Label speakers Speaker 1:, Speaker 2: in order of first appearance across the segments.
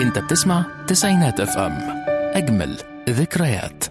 Speaker 1: انت بتسمع تسعينات اف ام اجمل ذكريات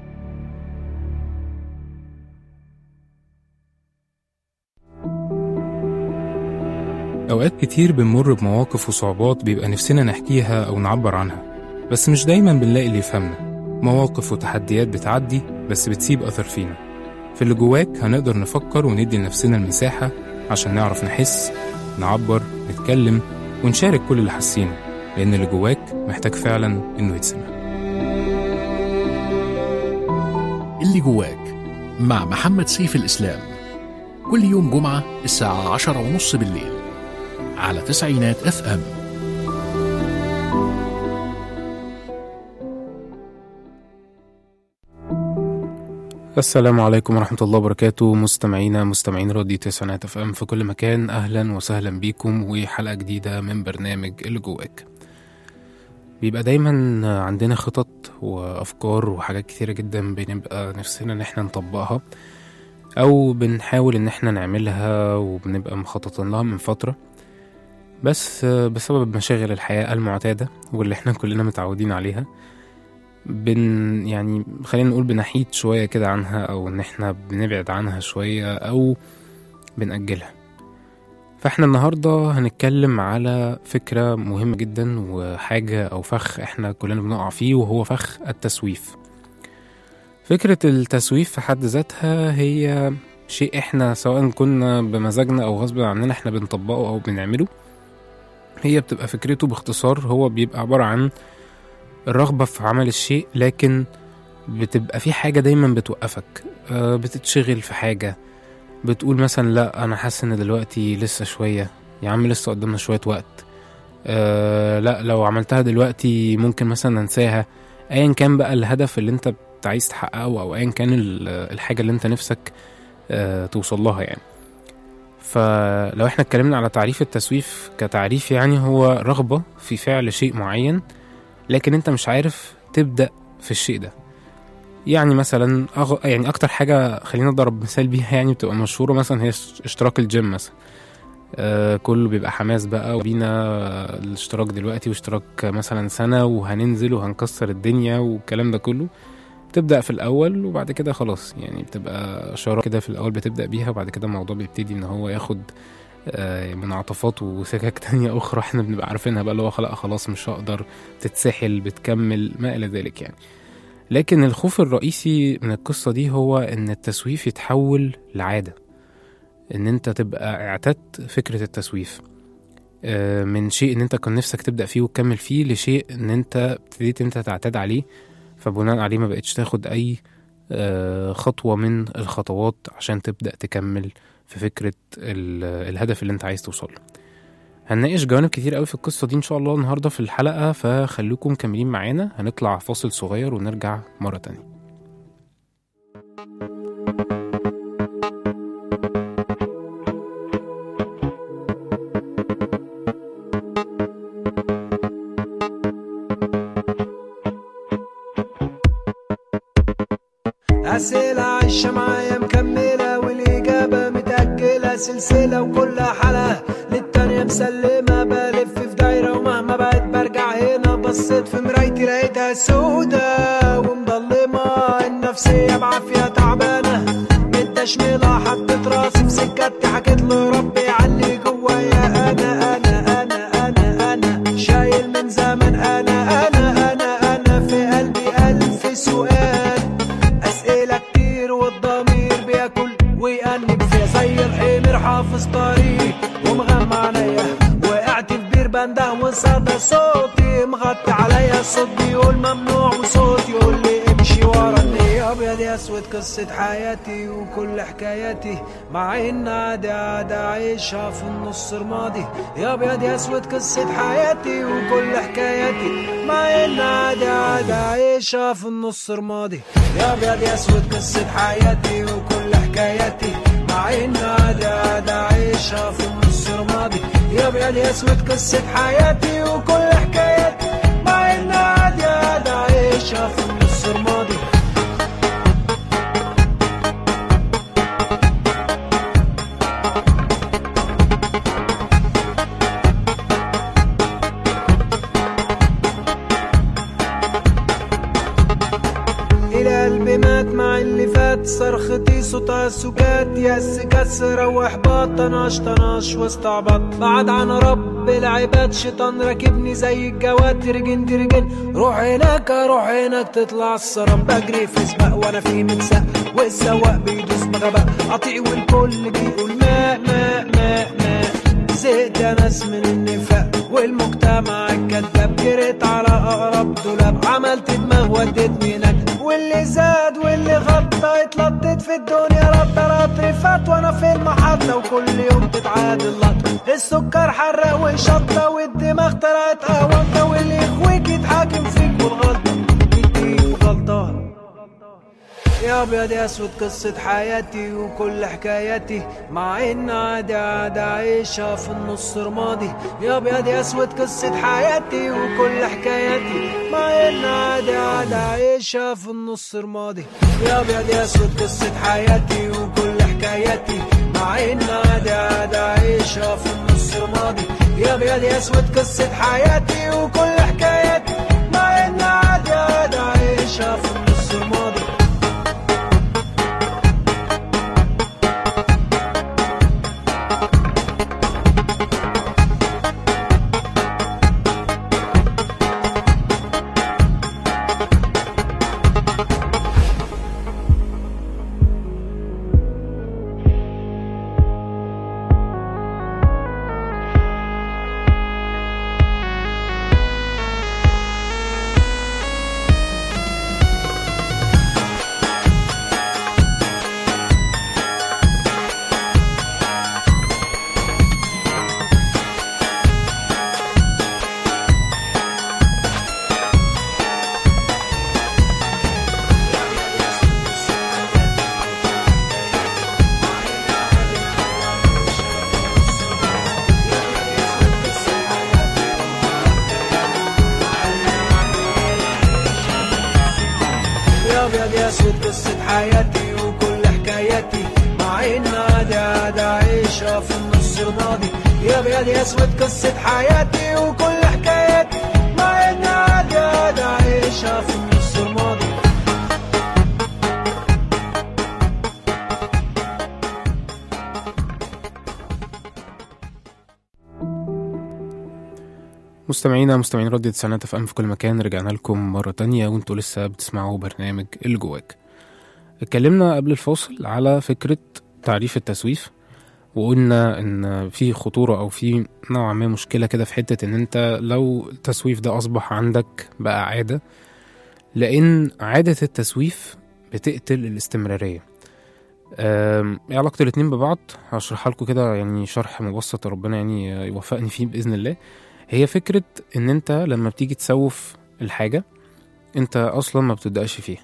Speaker 2: أوقات كتير بنمر بمواقف وصعوبات بيبقى نفسنا نحكيها أو نعبر عنها بس مش دايما بنلاقي اللي يفهمنا مواقف وتحديات بتعدي بس بتسيب أثر فينا في اللي جواك هنقدر نفكر وندي لنفسنا المساحة عشان نعرف نحس نعبر نتكلم ونشارك كل اللي حاسينه لأن اللي جواك محتاج فعلا إنه يتسمع
Speaker 1: اللي جواك مع محمد سيف الإسلام كل يوم جمعة الساعة عشرة ونص بالليل على تسعينات اف ام
Speaker 2: السلام عليكم ورحمة الله وبركاته مستمعينا مستمعين راديو تسعينات اف ام في كل مكان أهلا وسهلا بيكم وحلقة جديدة من برنامج اللي جواك بيبقى دايما عندنا خطط وأفكار وحاجات كتيرة جدا بنبقى نفسنا إن احنا نطبقها أو بنحاول إن احنا نعملها وبنبقى مخططين لها من فترة بس بسبب مشاغل الحياة المعتادة واللي احنا كلنا متعودين عليها بن يعني خلينا نقول بنحيد شوية كده عنها أو إن احنا بنبعد عنها شوية أو بنأجلها فاحنا النهاردة هنتكلم على فكرة مهمة جدا وحاجة أو فخ احنا كلنا بنقع فيه وهو فخ التسويف فكرة التسويف في حد ذاتها هي شيء احنا سواء كنا بمزاجنا أو غصب عننا احنا بنطبقه أو بنعمله هي بتبقى فكرته باختصار هو بيبقى عبارة عن الرغبة في عمل الشيء لكن بتبقى في حاجة دايما بتوقفك آه، بتتشغل في حاجة بتقول مثلا لا أنا حاسس إن دلوقتي لسه شوية يا عم لسه قدامنا شوية وقت آه لا لو عملتها دلوقتي ممكن مثلا انساها ايا كان بقى الهدف اللي انت بت- عايز تحققه او ايا كان ال- الحاجة اللي انت نفسك آه توصل لها يعني فلو احنا اتكلمنا على تعريف التسويف كتعريف يعني هو رغبة في فعل شيء معين لكن انت مش عارف تبدأ في الشيء ده يعني مثلا أغ... يعني اكتر حاجة خلينا اضرب مثال بيها يعني بتبقى مشهورة مثلا هي اش- اشتراك الجيم مثلا آه كله بيبقى حماس بقى وبينا آه، الاشتراك دلوقتي واشتراك مثلا سنة وهننزل وهنكسر الدنيا والكلام ده كله بتبدأ في الأول وبعد كده خلاص يعني بتبقى شراكة كده في الأول بتبدأ بيها وبعد كده الموضوع بيبتدي إن هو ياخد آه، منعطفات وسكك تانية أخرى احنا بنبقى عارفينها بقى اللي هو خلاص خلاص مش هقدر تتسحل بتكمل ما إلى ذلك يعني لكن الخوف الرئيسي من القصة دي هو إن التسويف يتحول لعادة إن أنت تبقى اعتدت فكرة التسويف آه، من شيء إن أنت كان نفسك تبدأ فيه وتكمل فيه لشيء إن أنت ابتديت أنت تعتاد عليه فبناء عليه ما بقتش تاخد أي آه، خطوة من الخطوات عشان تبدأ تكمل في فكرة ال- الهدف اللي أنت عايز توصله هنناقش جوانب كتير قوي في القصة دي إن شاء الله النهاردة في الحلقة فخليكم مكملين معانا هنطلع فاصل صغير ونرجع مرة تانية
Speaker 3: أسئلة عايشة معايا مكملة والإجابة متأجلة سلسلة وكل حلقة للتانية مسلمة بلف في دايرة ومهما بقيت برجع هنا بصيت في مرايتي لقيتها سودة ومضلمة النفسية بعافية تعبانة من تشميلة حطيت راسي في سكتي حكيت له ربي علي جوايا أنا أنا أنا أنا أنا شايل من زمن أنا أنا أنا أنا في قلبي ألف سؤال أسئلة كتير والضمير بياكل ويأنب فيها زي الحمير حافظ طريق ومغمى عليا وقعت في بير بنده وصدى صوتي مغطي عليا الصوت بيقول ممنوع وصوت يقول لي امشي ورا النية ابيض يا اسود قصة حياتي وكل حكاياتي مع ان عادي عادي عايشها في النص رمادي يا ابيض يا اسود قصة حياتي وكل حكاياتي مع ان عادي عادي عايشها في النص رمادي يا ابيض يا اسود قصة حياتي وكل حكاياتي مع ان عادي عادي عايشها في النص رمادي يا ابيض يا اسود قصة حياتي وكل حكاياتي مع ان عادي عادي عايشها في النص رمادي صرختي صوتها سكات يأس كسر واحباط طناش طناش واستعبط بعد عن رب العباد شيطان راكبني زي الجواد ترجن ترجن روح هناك روح هناك تطلع الصرام بجري في سباق وانا في متساق والسواق بيدوس بغباء قطيع والكل بيقول ماء ماء ماء ماء زهقت يا ناس من النفاق والمجتمع الكذاب جريت على اقرب دولاب عملت دماغ وديتني هناك واللي زاد واللي غطى اتلطت في الدنيا رد رد فات وانا في المحطة وكل يوم تتعادل لطة السكر حرق وشطة والدماغ طلعت قهوة واللي يخويك يتحاكم فيك والغلطة يديك غلطة يا ابيض يا اسود قصة حياتي وكل حكاياتي مع ان عادي عادي عايشها في النص رمادي يا ابيض يا اسود قصة حياتي وكل حكاياتي مع ان عادي عادي عايشها في النص رمادي يا ابيض يا اسود قصة حياتي وكل حكاياتي مع ان عادي عادي عايشها في النص رمادي يا ابيض يا اسود قصة حياتي وكل حكاياتي مع ان عادي عادي عايشها في النص رمادي يا ابيض يا اسود قصة حياتي وكل حكاياتي مع ان عادي عادي عايشها في النص الماضي يا ابيض يا اسود قصة حياتي وكل حكاياتي مع ان عادي عادي عايشها في النص الماضي
Speaker 2: مستمعينا مستمعين راديو تسعينات اف ام في كل مكان رجعنا لكم مرة تانية وانتوا لسه بتسمعوا برنامج اللي جواك اتكلمنا قبل الفاصل على فكرة تعريف التسويف وقلنا ان في خطورة او في نوعا ما مشكلة كده في حتة ان انت لو التسويف ده اصبح عندك بقى عادة لان عادة التسويف بتقتل الاستمرارية أم، ايه علاقة الاتنين ببعض هشرحها لكم كده يعني شرح مبسط ربنا يعني يوفقني فيه بإذن الله هي فكرة إن أنت لما بتيجي تسوف الحاجة أنت أصلا ما بتبدأش فيها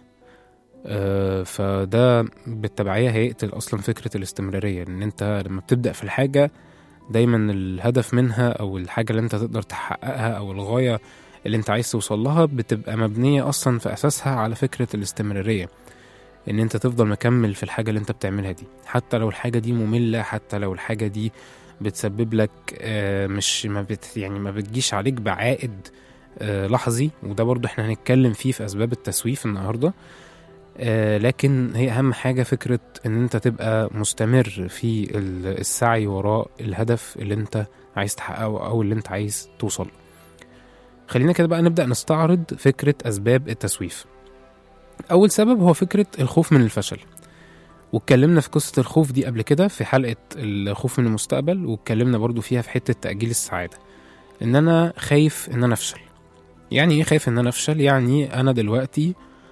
Speaker 2: آه، فده بالتبعية هيقتل أصلا فكرة الاستمرارية إن أنت لما بتبدأ في الحاجة دايما الهدف منها أو الحاجة اللي أنت تقدر تحققها أو الغاية اللي أنت عايز توصلها بتبقى مبنية أصلا في أساسها على فكرة الاستمرارية إن أنت تفضل مكمل في الحاجة اللي أنت بتعملها دي حتى لو الحاجة دي مملة حتى لو الحاجة دي بتسبب لك آه، مش ما بت يعني ما بتجيش عليك بعائد آه، لحظي وده برضو احنا هنتكلم فيه في اسباب التسويف النهارده آه، لكن هي اهم حاجه فكره ان انت تبقى مستمر في ال- السعي وراء الهدف اللي انت عايز تحققه او اللي انت عايز توصل له. خلينا كده بقى نبدا نستعرض فكره اسباب التسويف اول سبب هو فكره الخوف من الفشل واتكلمنا في قصة الخوف دي قبل كده في حلقة الخوف من المستقبل واتكلمنا برضو فيها في حتة تأجيل السعادة إن أنا خايف إن أنا أفشل يعني إيه خايف إن أنا أفشل؟ يعني أنا دلوقتي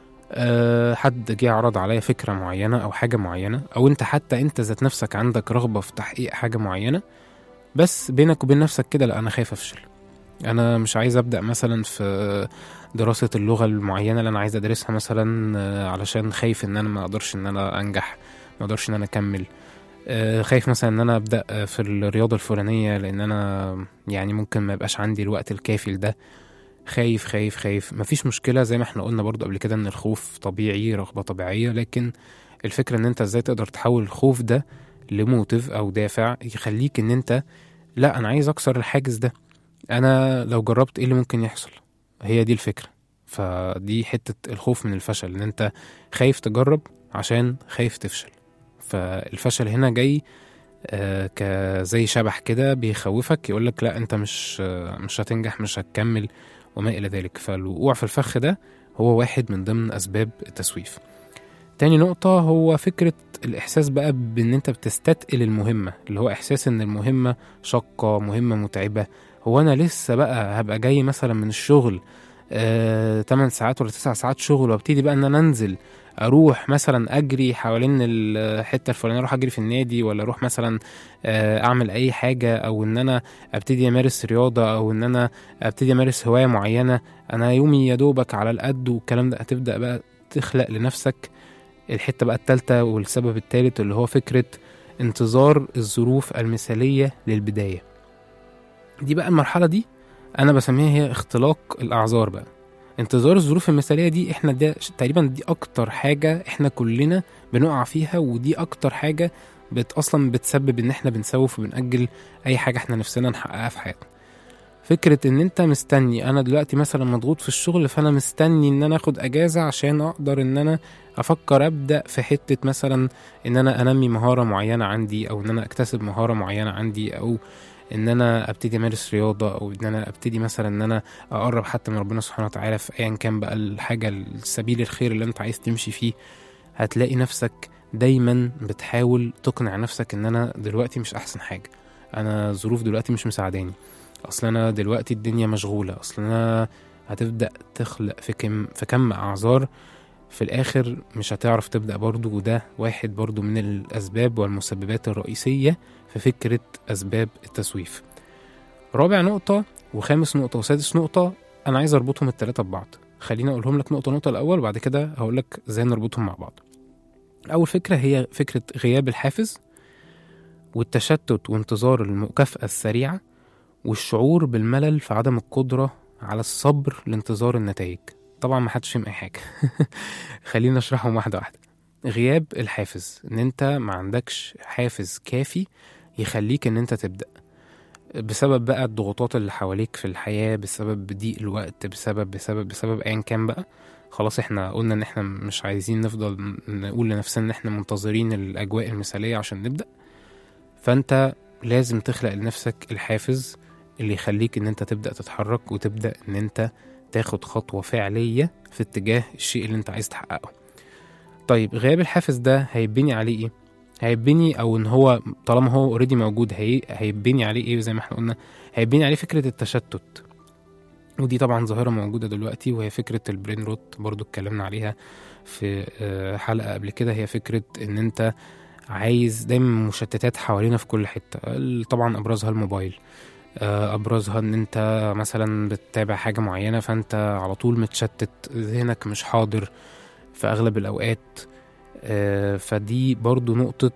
Speaker 2: أه حد جه عرض عليا فكرة معينة أو حاجة معينة أو أنت حتى أنت ذات نفسك عندك رغبة في تحقيق حاجة معينة بس بينك وبين نفسك كده لا أنا خايف أفشل أنا مش عايز أبدأ مثلا في دراسة اللغة المعينة اللي أنا عايز أدرسها مثلا آه، علشان خايف إن أنا ما أقدرش إن أنا أنجح ما أقدرش إن أنا أكمل آه، خايف مثلا إن أنا أبدأ آه، في الرياضة الفلانية لأن أنا يعني ممكن ما يبقاش عندي الوقت الكافي لده خايف خايف خايف مفيش مشكلة زي ما احنا قلنا برضو قبل كده إن الخوف طبيعي رغبة طبيعية لكن الفكرة إن أنت إزاي تقدر تحول الخوف ده لموتيف أو دافع يخليك إن أنت لا أنا عايز أكسر الحاجز ده أنا لو جربت إيه اللي ممكن يحصل هي دي الفكرة فدي حتة الخوف من الفشل ان انت خايف تجرب عشان خايف تفشل فالفشل هنا جاي آه، كزي شبح كده بيخوفك يقولك لا انت مش آه، مش هتنجح مش هتكمل وما الى ذلك فالوقوع في الفخ ده هو واحد من ضمن اسباب التسويف تاني نقطة هو فكرة الإحساس بقى بإن أنت بتستتقل المهمة اللي هو إحساس إن المهمة شاقة مهمة متعبة هو أنا لسه بقى هبقى جاي مثلا من الشغل آه 8 ساعات ولا 9 ساعات شغل وابتدي بقى إن أنا أنزل أروح مثلا أجري حوالين الحتة الفلانية أروح أجري في النادي ولا أروح مثلا آه أعمل أي حاجة أو إن أنا أبتدي أمارس رياضة أو إن أنا أبتدي أمارس هواية معينة أنا يومي يا دوبك على القد والكلام ده هتبدأ بقى تخلق لنفسك الحتة بقى التالتة والسبب التالت اللي هو فكرة انتظار الظروف المثالية للبداية دي بقى المرحلة دي أنا بسميها هي اختلاق الأعذار بقى انتظار الظروف المثالية دي احنا ده تقريبا دي أكتر حاجة احنا كلنا بنقع فيها ودي أكتر حاجة بت أصلا بتسبب إن احنا بنسوف وبنأجل أي حاجة احنا نفسنا نحققها في حياتنا فكرة إن أنت مستني أنا دلوقتي مثلا مضغوط في الشغل فأنا مستني إن أنا آخد أجازة عشان أقدر إن أنا افكر ابدا في حته مثلا ان انا انمي مهاره معينه عندي او ان انا اكتسب مهاره معينه عندي او ان انا ابتدي امارس رياضه او ان انا ابتدي مثلا ان انا اقرب حتى من ربنا سبحانه وتعالى في ايا كان بقى الحاجه السبيل الخير اللي انت عايز تمشي فيه هتلاقي نفسك دايما بتحاول تقنع نفسك ان انا دلوقتي مش احسن حاجه انا الظروف دلوقتي مش مساعداني اصل انا دلوقتي الدنيا مشغوله اصل انا هتبدا تخلق في كم في كم اعذار في الآخر مش هتعرف تبدأ برضو وده واحد برضو من الأسباب والمسببات الرئيسية في فكرة أسباب التسويف رابع نقطة وخامس نقطة وسادس نقطة أنا عايز أربطهم التلاتة ببعض خليني أقولهم لك نقطة نقطة الأول وبعد كده هقول لك إزاي نربطهم مع بعض أول فكرة هي فكرة غياب الحافز والتشتت وانتظار المكافأة السريعة والشعور بالملل في عدم القدرة على الصبر لانتظار النتائج طبعا ما حدش فهم اي حاجه خلينا نشرحهم واحده واحده غياب الحافز ان انت ما عندكش حافز كافي يخليك ان انت تبدا بسبب بقى الضغوطات اللي حواليك في الحياه بسبب ضيق الوقت بسبب بسبب بسبب ايا كان بقى خلاص احنا قلنا ان احنا مش عايزين نفضل نقول لنفسنا ان احنا منتظرين الاجواء المثاليه عشان نبدا فانت لازم تخلق لنفسك الحافز اللي يخليك ان انت تبدا تتحرك وتبدا ان انت تاخد خطوة فعلية في اتجاه الشيء اللي انت عايز تحققه طيب غياب الحافز ده هيبني عليه ايه هيبني او ان هو طالما هو اوريدي موجود هي هيبني عليه ايه زي ما احنا قلنا هيبني عليه فكرة التشتت ودي طبعا ظاهرة موجودة دلوقتي وهي فكرة البرين روت برضو اتكلمنا عليها في حلقة قبل كده هي فكرة ان انت عايز دايما مشتتات حوالينا في كل حتة طبعا ابرزها الموبايل ابرزها ان انت مثلا بتتابع حاجه معينه فانت على طول متشتت ذهنك مش حاضر في اغلب الاوقات فدي برضو نقطه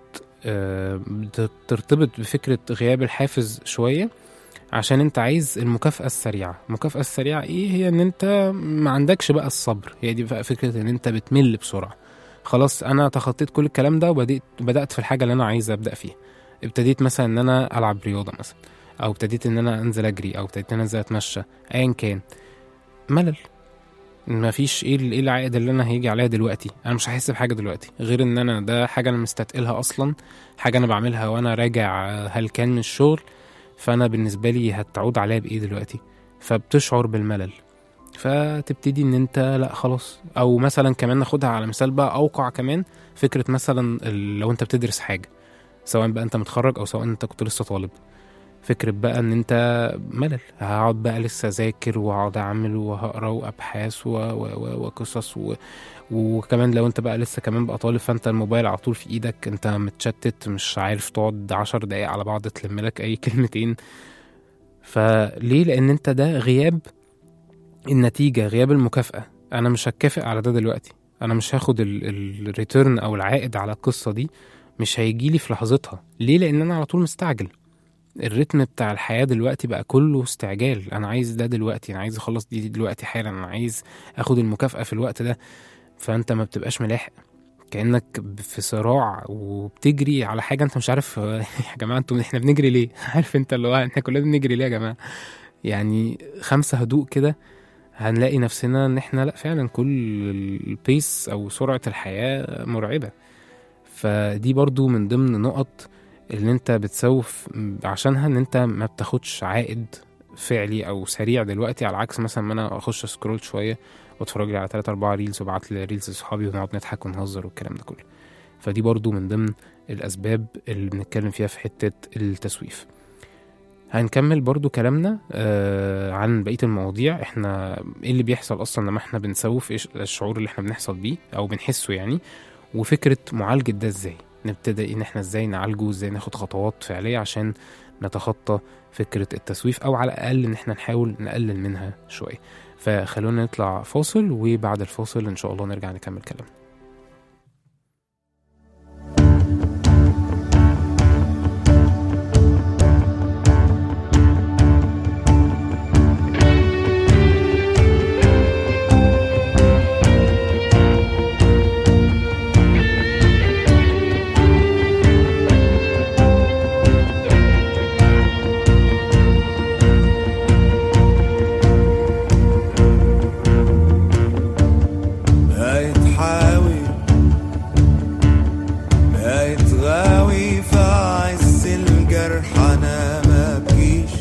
Speaker 2: ترتبط بفكره غياب الحافز شويه عشان انت عايز المكافأة السريعة المكافأة السريعة ايه هي ان انت ما عندكش بقى الصبر هي دي بقى فكرة ان انت بتمل بسرعة خلاص انا تخطيت كل الكلام ده وبدأت بدأت في الحاجة اللي انا عايز ابدأ فيها ابتديت مثلا ان انا العب رياضة مثلا او ابتديت ان انا انزل اجري او ابتديت ان انا انزل اتمشى ايا كان ملل مفيش ايه ايه العائد اللي انا هيجي عليا دلوقتي انا مش هحس بحاجه دلوقتي غير ان انا ده حاجه انا مستثقلها اصلا حاجه انا بعملها وانا راجع هل كان من الشغل فانا بالنسبه لي هتعود عليا بايه دلوقتي فبتشعر بالملل فتبتدي ان انت لا خلاص او مثلا كمان ناخدها على مثال بقى اوقع كمان فكره مثلا لو انت بتدرس حاجه سواء بقى انت متخرج او سواء انت كنت لسه طالب فكرة بقى ان انت ملل هقعد بقى لسه اذاكر واقعد اعمل وهقرا وابحاث و... و... وقصص و... وكمان لو انت بقى لسه كمان بقى طالب فانت الموبايل على طول في ايدك انت متشتت مش عارف تقعد عشر دقايق على بعض تلم لك اي كلمتين فليه لان انت ده غياب النتيجة غياب المكافأة انا مش هتكافئ على ده دلوقتي انا مش هاخد الريتيرن او العائد على القصة دي مش هيجيلي في لحظتها ليه لان انا على طول مستعجل الريتم بتاع الحياة دلوقتي بقى كله استعجال أنا عايز ده دلوقتي أنا عايز أخلص دي دلوقتي حالا أنا عايز أخد المكافأة في الوقت ده فأنت ما بتبقاش ملاحق كأنك في صراع وبتجري على حاجة أنت مش عارف يا جماعة أنتوا إحنا بنجري ليه عارف أنت اللي هو إحنا كلنا بنجري ليه يا جماعة يعني خمسة هدوء كده هنلاقي نفسنا ان احنا لا فعلا كل البيس او سرعة الحياة مرعبة فدي برضو من ضمن نقط اللي انت بتسوف عشانها ان انت ما بتاخدش عائد فعلي او سريع دلوقتي على عكس مثلا ما انا اخش سكرول شويه واتفرج لي على 3 4 ريلز وابعت لي ريلز لاصحابي ونقعد نضحك ونهزر والكلام ده كله فدي برضو من ضمن الاسباب اللي بنتكلم فيها في حته التسويف هنكمل برضو كلامنا آه عن بقيه المواضيع احنا ايه اللي بيحصل اصلا لما احنا بنسوف ايش الشعور اللي احنا بنحصل بيه او بنحسه يعني وفكره معالجه ده ازاي نبتدي ان احنا ازاي نعالجه ازاي ناخد خطوات فعليه عشان نتخطى فكره التسويف او على الاقل ان احنا نحاول نقلل منها شويه فخلونا نطلع فاصل وبعد الفاصل ان شاء الله نرجع نكمل كلامنا
Speaker 4: بقيت حاوي بقيت غاوي في عز الجرح انا ما بجيش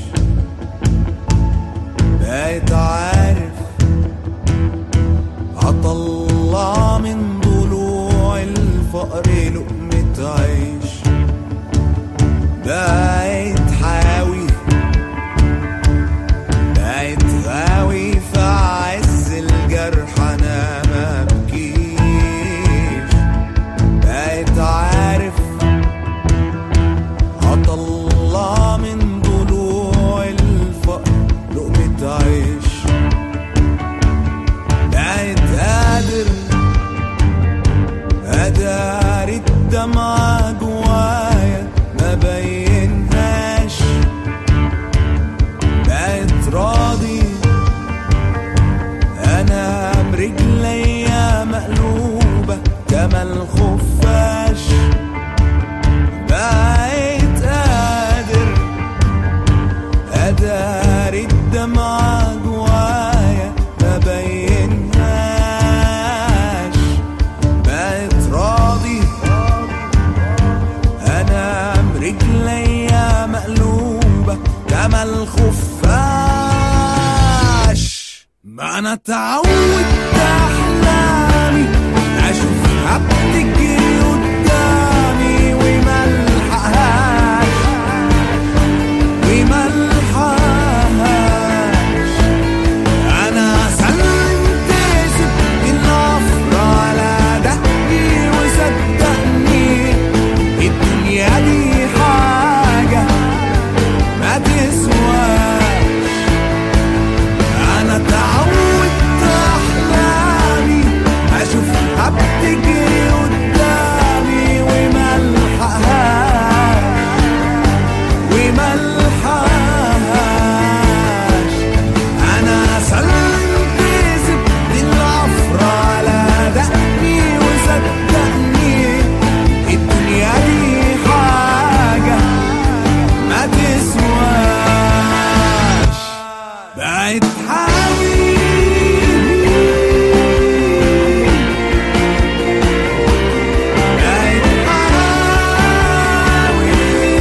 Speaker 4: بقيت عارف هطلع من ضلوع الفقر لقمة عيش بقيت حاوي بقيت غاوي في عز الجرح انا ما بكيش بقيت عارف هطلع من ضلوع الفقر لقمة عيش بقيت قادر اداري الدمعة جوايا ما بينهاش بقيت راضي انا برجليا مقلوبة كما الخفاش بقيت قادر اداري الدمعة جوايا ما بينهاش بقيت راضي انا برجليا مقلوبة كما الخفاش ما انا اتعودت احلامي اشوفها بتجري قدامي وملحقهاش وملحقهاش انا سلمت سبت النفر على دقي وصدقني الدنيا دي حاجة ما تسواش انا تعودت احلامي اشوفها بتجري قدامي وملحقهاش وملحقهاش انا سلمت سبت العفرة على دقني وصدقني الدنيا دي حاجة ما تسواش بقيت حاوي بقيت حاوي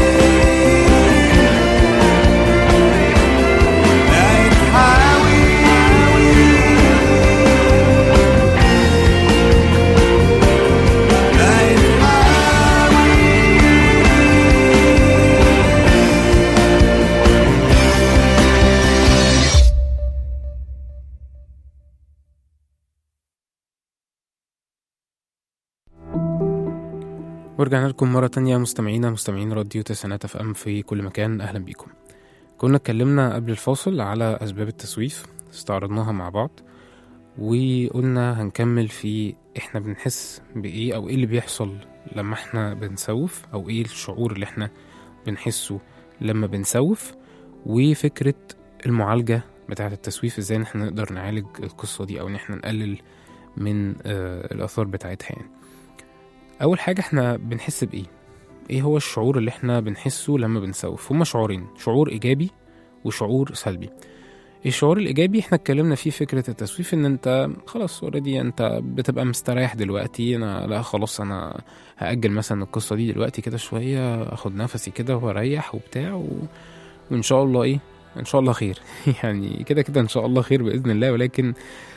Speaker 4: بقيت حاوي بقيت حاوي
Speaker 2: ورجعنا لكم مرة تانية مستمعينا مستمعين راديو تسعينات اف ام في كل مكان اهلا بيكم كنا اتكلمنا قبل الفاصل على اسباب التسويف استعرضناها مع بعض وقلنا هنكمل في احنا بنحس بايه او ايه اللي بيحصل لما احنا بنسوف او ايه الشعور اللي احنا بنحسه لما بنسوف وفكرة المعالجة بتاعة التسويف ازاي ان احنا نقدر نعالج القصة دي او ان احنا نقلل من آه الاثار بتاعتها يعني اول حاجه احنا بنحس بايه ايه هو الشعور اللي احنا بنحسه لما بنسوف هما شعورين شعور ايجابي وشعور سلبي الشعور الايجابي احنا اتكلمنا فيه فكره التسويف ان انت خلاص اوريدي انت بتبقى مستريح دلوقتي انا لا خلاص انا هاجل مثلا القصه دي دلوقتي كده شويه اخد نفسي كده واريح وبتاع و... وان شاء الله ايه ان شاء الله خير يعني كده كده ان شاء الله خير باذن الله ولكن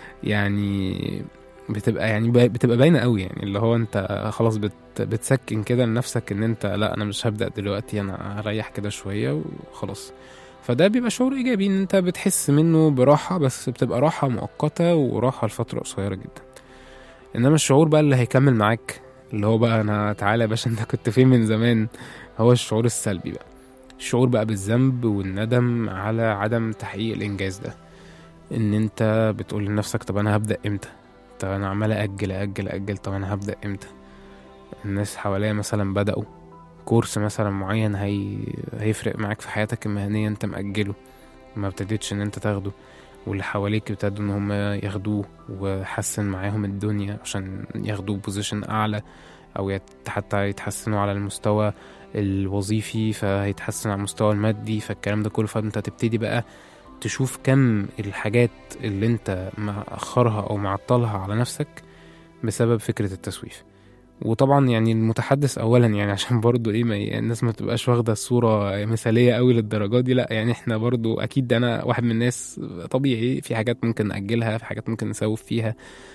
Speaker 2: يعني بتبقى يعني با- بتبقى باينه قوي يعني اللي هو انت خلاص بت بتسكن كده لنفسك ان انت لا انا مش هبدا دلوقتي انا هريح كده شويه وخلاص فده بيبقى شعور ايجابي ان انت بتحس منه براحه بس بتبقى راحه مؤقته وراحه لفتره قصيره جدا انما الشعور بقى اللي هيكمل معاك اللي هو بقى انا تعالى يا باشا انت كنت فين من زمان هو الشعور السلبي بقى الشعور بقى بالذنب والندم على عدم تحقيق الانجاز ده ان انت بتقول لنفسك طب انا هبدا امتى طب انا عمال اجل اجل اجل طب انا هبدا امتى الناس حواليا مثلا بداوا كورس مثلا معين هي... هيفرق معاك في حياتك المهنيه انت مأجله ما ابتديتش ان انت تاخده واللي حواليك ابتدوا ان هم ياخدوه وحسن معاهم الدنيا عشان ياخدوا بوزيشن اعلى او يت... حتى يتحسنوا على المستوى الوظيفي فهيتحسن على المستوى المادي فالكلام ده كله فانت تبتدي بقى تشوف كم الحاجات اللي انت مأخرها او معطلها على نفسك بسبب فكرة التسويف وطبعا يعني المتحدث اولا يعني عشان برضو ايه ما ي- الناس ما تبقاش واخده الصوره مثاليه قوي للدرجه دي لا يعني احنا برضو اكيد انا واحد من الناس طبيعي في حاجات ممكن ناجلها في حاجات ممكن نسوف فيها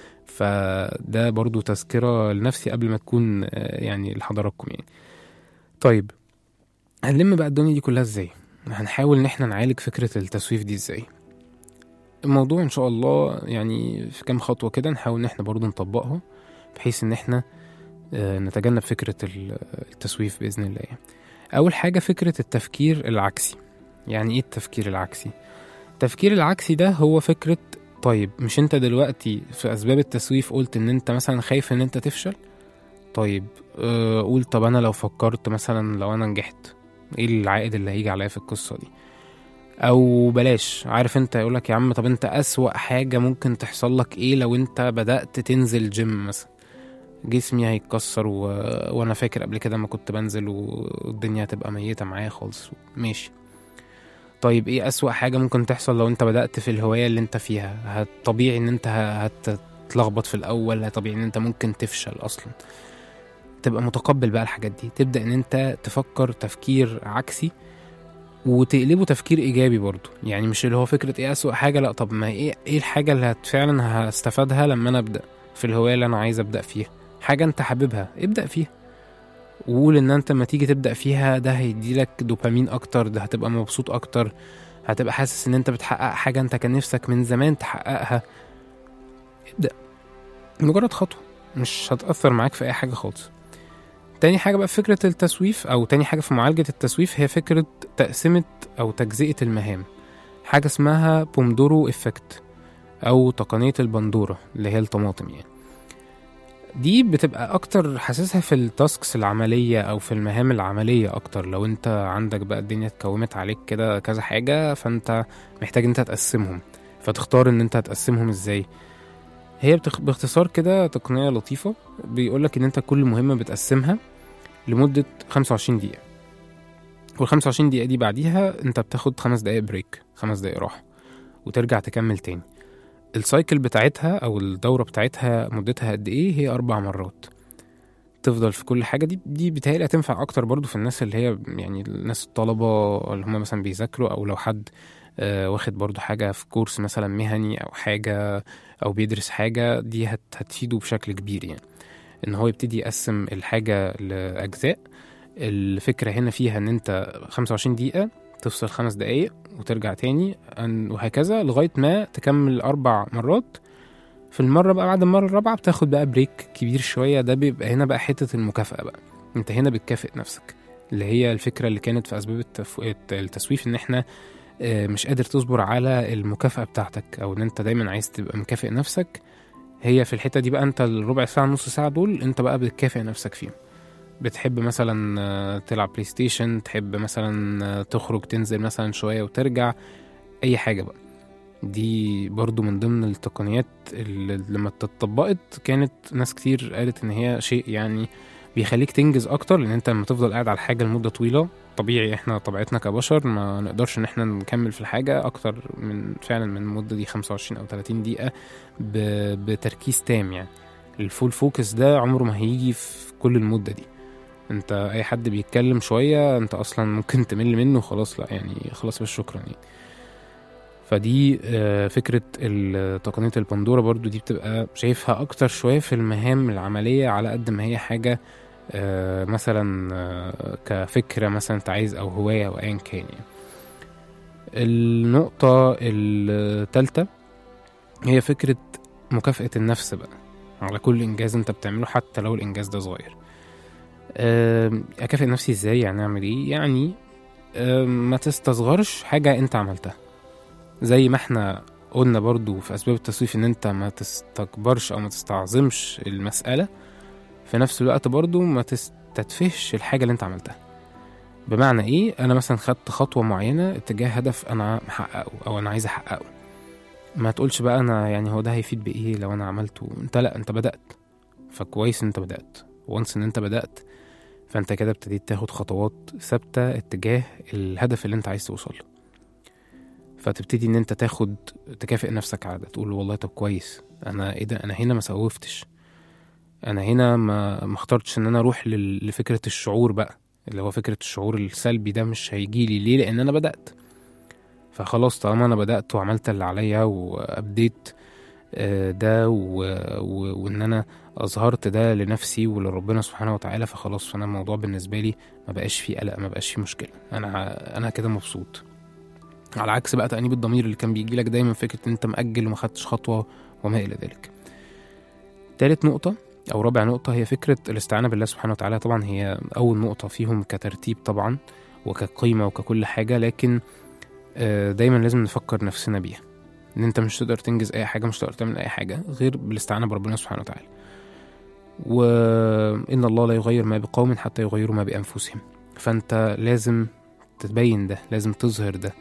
Speaker 2: فده برضو تذكره لنفسي قبل ما تكون آه، يعني لحضراتكم يعني طيب هنلم بقى الدنيا دي كلها ازاي هنحاول ان احنا نعالج فكره التسويف دي ازاي الموضوع ان شاء الله يعني في كام خطوه كده نحاول ان احنا برضو نطبقها بحيث ان احنا آه، نتجنب فكرة ال- التسويف بإذن الله يعني. أول حاجة فكرة التفكير العكسي يعني إيه التفكير العكسي؟ التفكير العكسي ده هو فكرة طيب مش أنت دلوقتي في أسباب التسويف قلت إن أنت مثلا خايف إن أنت تفشل طيب آه، قول طب أنا لو فكرت مثلا لو أنا نجحت إيه العائد اللي هيجي عليا في القصة دي أو بلاش عارف أنت يقولك يا عم طب أنت أسوأ حاجة ممكن تحصل لك إيه لو أنت بدأت تنزل جيم مثلا جسمي هيتكسر و... وانا فاكر قبل كده ما كنت بنزل والدنيا هتبقى ميتة معايا خالص ماشي طيب ايه اسوأ حاجة ممكن تحصل لو انت بدأت في الهواية اللي انت فيها هت- طبيعي ان انت ه- هتتلخبط في الاول طبيعي ان انت ممكن تفشل اصلا تبقى متقبل بقى الحاجات دي تبدأ ان انت تفكر تفكير عكسي وتقلبه تفكير ايجابي برضو يعني مش اللي هو فكرة ايه اسوأ حاجة لا طب ما ايه ايه الحاجة اللي هت- فعلا هستفادها لما انا ابدأ في الهواية اللي انا عايز ابدأ فيها حاجة انت حاببها ابدأ فيها وقول ان انت لما تيجي تبدأ فيها ده هيديلك دوبامين اكتر ده هتبقى مبسوط اكتر هتبقى حاسس ان انت بتحقق حاجة انت كان نفسك من زمان تحققها ابدأ مجرد خطوة مش هتأثر معاك في اي حاجة خالص تاني حاجة بقى في فكرة التسويف او تاني حاجة في معالجة التسويف هي فكرة تقسيمة او تجزئة المهام حاجة اسمها بومدورو افكت او تقنية البندورة اللي هي الطماطم يعني دي بتبقى اكتر حاسسها في التاسكس العملية او في المهام العملية اكتر لو انت عندك بقى الدنيا اتكومت عليك كده كذا حاجة فانت محتاج انت تقسمهم فتختار ان انت هتقسمهم ازاي هي بتخ... باختصار كده تقنية لطيفة بيقولك ان انت كل مهمة بتقسمها لمدة 25 دقيقة وال 25 دقيقة دي بعديها انت بتاخد خمس دقايق بريك خمس دقايق راحة وترجع تكمل تاني السايكل بتاعتها او الدوره بتاعتها مدتها قد ايه هي اربع مرات تفضل في كل حاجه دي دي بتهيألي هتنفع اكتر برضو في الناس اللي هي يعني الناس الطلبه اللي هم مثلا بيذاكروا او لو حد آه واخد برضو حاجه في كورس مثلا مهني او حاجه او بيدرس حاجه دي هت هتفيده بشكل كبير يعني ان هو يبتدي يقسم الحاجه لاجزاء الفكره هنا فيها ان انت 25 دقيقه تفصل خمس دقايق وترجع تاني أن- وهكذا لغاية ما تكمل أربع مرات في المرة بقى بعد المرة الرابعة بتاخد بقى بريك كبير شوية ده بيبقى هنا بقى حتة المكافأة بقى انت هنا بتكافئ نفسك اللي هي الفكرة اللي كانت في أسباب التف... التسويف إن احنا آه، مش قادر تصبر على المكافأة بتاعتك أو إن أنت دايما عايز تبقى مكافئ نفسك هي في الحتة دي بقى أنت الربع ساعة نص ساعة دول أنت بقى بتكافئ نفسك فيهم بتحب مثلا آه، تلعب بلاي ستيشن تحب مثلا آه، تخرج تنزل مثلا شوية وترجع أي حاجة بقى دي برضو من ضمن التقنيات اللي لما اتطبقت كانت ناس كتير قالت ان هي شيء يعني بيخليك تنجز اكتر لان انت لما تفضل قاعد على الحاجة لمدة طويلة طبيعي احنا طبيعتنا كبشر ما نقدرش ان احنا نكمل في الحاجة اكتر من فعلا من المدة دي 25 او 30 دقيقة ب- بتركيز تام يعني الفول فوكس ده عمره ما هيجي في كل المدة دي انت اي حد بيتكلم شوية انت اصلا ممكن تمل منه خلاص لا يعني خلاص بس شكرا يعني فدي آه، فكرة ال- تقنية البندورة برضو دي بتبقى شايفها أكتر شوية في المهام العملية على قد ما هي حاجة آه، مثلا آه، كفكرة مثلا أنت عايز أو هواية أو أيا كان يعني النقطة التالتة هي فكرة مكافأة النفس بقى على كل إنجاز أنت بتعمله حتى لو الإنجاز ده صغير آم، أكافئ نفسي إزاي يعني أعمل إيه يعني آم، ما تستصغرش حاجة أنت عملتها زي ما احنا قلنا برضو في أسباب التصويف إن أنت ما تستكبرش أو ما تستعظمش المسألة في نفس الوقت برضو ما تستتفهش الحاجة اللي أنت عملتها بمعنى إيه أنا مثلا خدت خطوة معينة اتجاه هدف أنا محققه أو أنا عايز أحققه ما تقولش بقى أنا يعني هو ده هيفيد بإيه لو أنا عملته أنت لأ أنت بدأت فكويس إن أنت بدأت وانس إن أنت بدأت فأنت كده ابتديت تاخد خطوات ثابتة اتجاه الهدف اللي أنت عايز توصل له فتبتدي ان انت تاخد تكافئ نفسك على ده تقول والله طب كويس انا ايه ده انا هنا ما سوفتش انا هنا ما ما اخترتش ان انا اروح لل- لفكره الشعور بقى اللي هو فكره الشعور السلبي ده مش هيجيلي ليه لان انا بدات فخلاص طالما انا بدات وعملت اللي عليا وابديت آه، ده و... و... وان انا اظهرت ده لنفسي ولربنا سبحانه وتعالى فخلاص فانا الموضوع بالنسبه لي ما بقاش فيه قلق ما بقاش فيه مشكله انا انا كده مبسوط على عكس بقى تأنيب الضمير اللي كان بيجي لك دايما فكرة ان انت مأجل وما خدتش خطوة وما إلى ذلك تالت نقطة أو رابع نقطة هي فكرة الاستعانة بالله سبحانه وتعالى طبعا هي أول نقطة فيهم كترتيب طبعا وكقيمة وككل حاجة لكن آه، دايما لازم نفكر نفسنا بيها ان انت مش تقدر تنجز اي حاجة مش تقدر تعمل اي حاجة غير بالاستعانة بربنا سبحانه وتعالى وإن الله لا يغير ما بقوم حتى يغيروا ما بأنفسهم فأنت لازم تبين ده لازم تظهر ده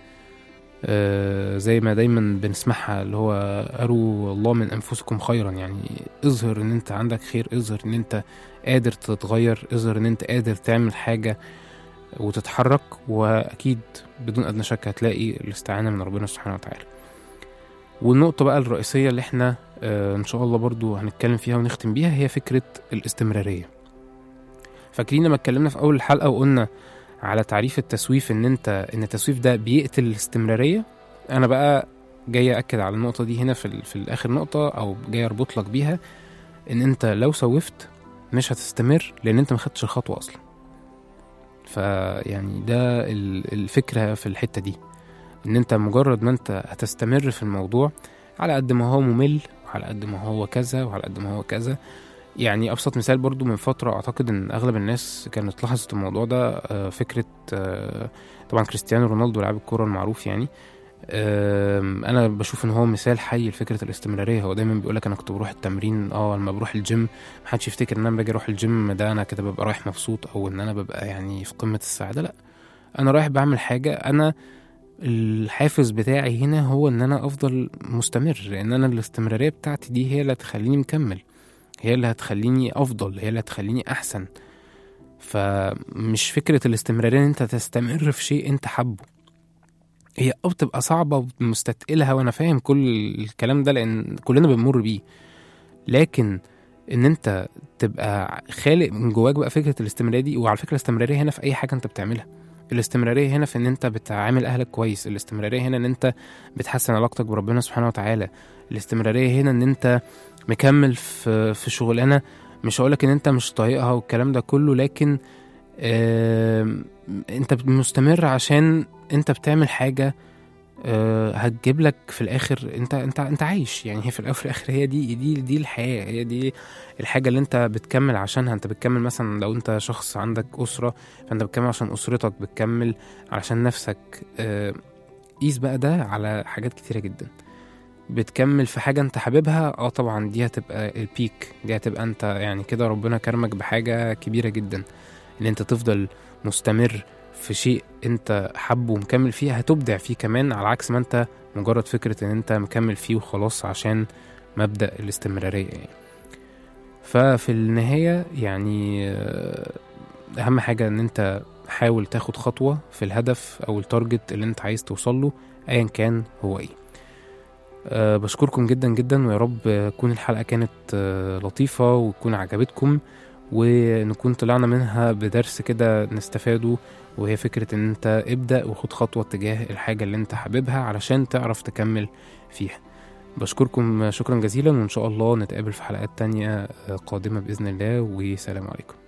Speaker 2: آه، زي ما دايما بنسمعها اللي هو أروا الله من أنفسكم خيرا يعني اظهر إن أنت عندك خير اظهر إن أنت قادر تتغير اظهر إن أنت قادر تعمل حاجة وتتحرك وأكيد بدون أدنى شك هتلاقي الاستعانة من ربنا سبحانه وتعالى والنقطة بقى الرئيسية اللي احنا آه، إن شاء الله برضو هنتكلم فيها ونختم بيها هي فكرة الاستمرارية فاكرين لما اتكلمنا في أول الحلقة وقلنا على تعريف التسويف ان انت ان التسويف ده بيقتل الاستمراريه انا بقى جاي اكد على النقطه دي هنا في ال- في الاخر نقطه او جاي اربط لك بيها ان انت لو سوفت مش هتستمر لان انت ما خدتش الخطوه اصلا فيعني ده ال- الفكره في الحته دي ان انت مجرد ما انت هتستمر في الموضوع على قد ما هو ممل وعلى قد ما هو كذا وعلى قد ما هو كذا يعني ابسط مثال برضو من فتره اعتقد ان اغلب الناس كانت لاحظت الموضوع ده آه، فكره آه، طبعا كريستيانو رونالدو لاعب الكوره المعروف يعني آم، انا بشوف ان هو مثال حي لفكره الاستمراريه هو دايما بيقول لك انا كنت بروح التمرين اه لما بروح الجيم محدش يفتكر ان انا باجي اروح الجيم ده انا كده ببقى رايح مبسوط او ان انا ببقى يعني في قمه السعاده لا انا رايح بعمل حاجه انا الحافز بتاعي هنا هو ان انا افضل مستمر لان انا الاستمراريه بتاعتي دي هي اللي هتخليني مكمل هي اللي هتخليني افضل هي اللي هتخليني احسن فمش فكره الاستمراريه ان انت تستمر في شيء انت حبه هي اه بتبقى صعبه ومستثقلها وانا فاهم كل الكلام ده لان كلنا بنمر بيه لكن ان انت تبقى خالق من جواك بقى فكره الاستمراريه دي وعلى فكره الاستمراريه هنا في اي حاجه انت بتعملها الاستمراريه هنا في ان انت بتعامل اهلك كويس الاستمراريه هنا ان انت بتحسن علاقتك بربنا سبحانه وتعالى الاستمراريه هنا ان انت مكمل في في شغلانه مش هقولك ان انت مش طايقها والكلام ده كله لكن آم، انت مستمر عشان انت بتعمل حاجه آه، هتجيب لك في الاخر انت انت انت عايش يعني هي في الاول وفي الاخر هي دي دي دي الحياه هي دي الحاجه اللي انت بتكمل عشانها انت بتكمل مثلا لو انت شخص عندك اسره فانت بتكمل عشان اسرتك بتكمل علشان نفسك آه، قيس بقى ده على حاجات كتيره جدا بتكمل في حاجه انت حاببها اه طبعا دي هتبقى البيك دي هتبقى انت يعني كده ربنا كرمك بحاجه كبيره جدا ان انت تفضل مستمر في شيء انت حابه ومكمل فيه هتبدع فيه كمان على عكس ما انت مجرد فكرة ان انت مكمل فيه وخلاص عشان مبدأ الاستمرارية يعني ففي النهاية يعني آه، اهم حاجة ان انت حاول تاخد خطوة في الهدف أو التارجت اللي انت عايز توصله أيا كان هو ايه أه بشكركم جدا جدا ويا رب آه، تكون الحلقة كانت أه لطيفة وتكون عجبتكم ونكون طلعنا منها بدرس كده نستفاده وهي فكرة ان انت ابدأ وخد خطوة تجاه الحاجة اللي انت حاببها علشان تعرف تكمل فيها بشكركم شكرا جزيلا وان شاء الله نتقابل في حلقات تانية آه، قادمة بإذن الله وسلام عليكم